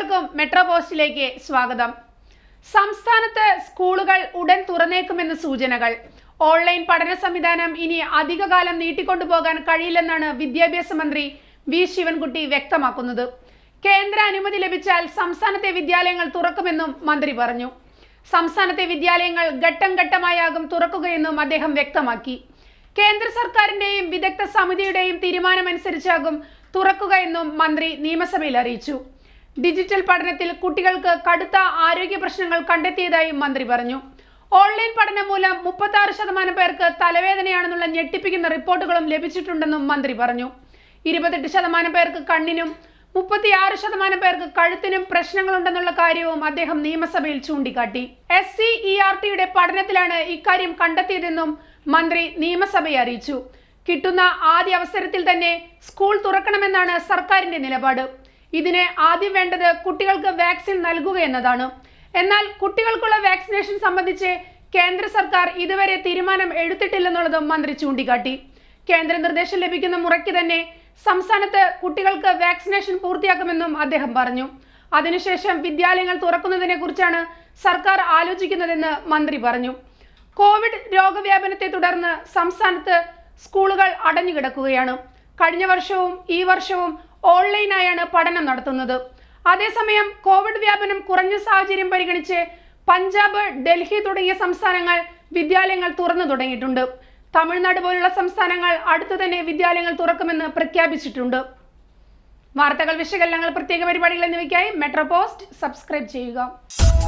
ഏവർക്കും മെട്രോ പോസ്റ്റിലേക്ക് സ്വാഗതം സംസ്ഥാനത്ത് സ്കൂളുകൾ ഉടൻ തുറന്നേക്കുമെന്ന് സൂചനകൾ ഓൺലൈൻ പഠന സംവിധാനം ഇനി അധികകാലം നീട്ടിക്കൊണ്ടുപോകാൻ കഴിയില്ലെന്നാണ് വിദ്യാഭ്യാസ മന്ത്രി വി ശിവൻകുട്ടി വ്യക്തമാക്കുന്നത് കേന്ദ്ര അനുമതി ലഭിച്ചാൽ സംസ്ഥാനത്തെ വിദ്യാലയങ്ങൾ തുറക്കുമെന്നും മന്ത്രി പറഞ്ഞു സംസ്ഥാനത്തെ വിദ്യാലയങ്ങൾ ഘട്ടം ഘട്ടമായാകും തുറക്കുകയെന്നും അദ്ദേഹം വ്യക്തമാക്കി കേന്ദ്ര സർക്കാരിന്റെയും വിദഗ്ധ സമിതിയുടെയും തീരുമാനമനുസരിച്ചാകും തുറക്കുക എന്നും മന്ത്രി നിയമസഭയിൽ അറിയിച്ചു ഡിജിറ്റൽ പഠനത്തിൽ കുട്ടികൾക്ക് കടുത്ത ആരോഗ്യ പ്രശ്നങ്ങൾ കണ്ടെത്തിയതായും മന്ത്രി പറഞ്ഞു ഓൺലൈൻ പഠനം മൂലം മുപ്പത്തി ആറ് ശതമാനം പേർക്ക് തലവേദനയാണെന്നുള്ള ഞെട്ടിപ്പിക്കുന്ന റിപ്പോർട്ടുകളും ലഭിച്ചിട്ടുണ്ടെന്നും മന്ത്രി പറഞ്ഞു ഇരുപത്തെട്ട് ശതമാനം പേർക്ക് കണ്ണിനും മുപ്പത്തിയാറ് ശതമാനം പേർക്ക് കഴുത്തിനും പ്രശ്നങ്ങളുണ്ടെന്നുള്ള കാര്യവും അദ്ദേഹം നിയമസഭയിൽ ചൂണ്ടിക്കാട്ടി എസ് സി ഇ ആർ ടിയുടെ പഠനത്തിലാണ് ഇക്കാര്യം കണ്ടെത്തിയതെന്നും മന്ത്രി നിയമസഭയെ അറിയിച്ചു കിട്ടുന്ന ആദ്യ അവസരത്തിൽ തന്നെ സ്കൂൾ തുറക്കണമെന്നാണ് സർക്കാരിന്റെ നിലപാട് ഇതിന് ആദ്യം വേണ്ടത് കുട്ടികൾക്ക് വാക്സിൻ നൽകുക എന്നതാണ് എന്നാൽ കുട്ടികൾക്കുള്ള വാക്സിനേഷൻ സംബന്ധിച്ച് കേന്ദ്ര സർക്കാർ ഇതുവരെ തീരുമാനം എടുത്തിട്ടില്ലെന്നുള്ളതും മന്ത്രി ചൂണ്ടിക്കാട്ടി കേന്ദ്ര നിർദ്ദേശം ലഭിക്കുന്ന മുറയ്ക്ക് തന്നെ സംസ്ഥാനത്ത് കുട്ടികൾക്ക് വാക്സിനേഷൻ പൂർത്തിയാക്കുമെന്നും അദ്ദേഹം പറഞ്ഞു അതിനുശേഷം വിദ്യാലയങ്ങൾ തുറക്കുന്നതിനെ കുറിച്ചാണ് സർക്കാർ ആലോചിക്കുന്നതെന്ന് മന്ത്രി പറഞ്ഞു കോവിഡ് രോഗവ്യാപനത്തെ തുടർന്ന് സംസ്ഥാനത്ത് സ്കൂളുകൾ അടഞ്ഞുകിടക്കുകയാണ് കഴിഞ്ഞ വർഷവും ഈ വർഷവും ഓൺലൈനായാണ് പഠനം നടത്തുന്നത് അതേസമയം കോവിഡ് വ്യാപനം കുറഞ്ഞ സാഹചര്യം പരിഗണിച്ച് പഞ്ചാബ് ഡൽഹി തുടങ്ങിയ സംസ്ഥാനങ്ങൾ വിദ്യാലയങ്ങൾ തുറന്നു തുടങ്ങിയിട്ടുണ്ട് തമിഴ്നാട് പോലുള്ള സംസ്ഥാനങ്ങൾ അടുത്തു തന്നെ വിദ്യാലയങ്ങൾ തുറക്കുമെന്ന് പ്രഖ്യാപിച്ചിട്ടുണ്ട് വാർത്തകൾ വിശകലനങ്ങൾ പ്രത്യേക പരിപാടികൾ എന്നിവയ്ക്കായി മെട്രോ പോസ്റ്റ് സബ്സ്ക്രൈബ് ചെയ്യുക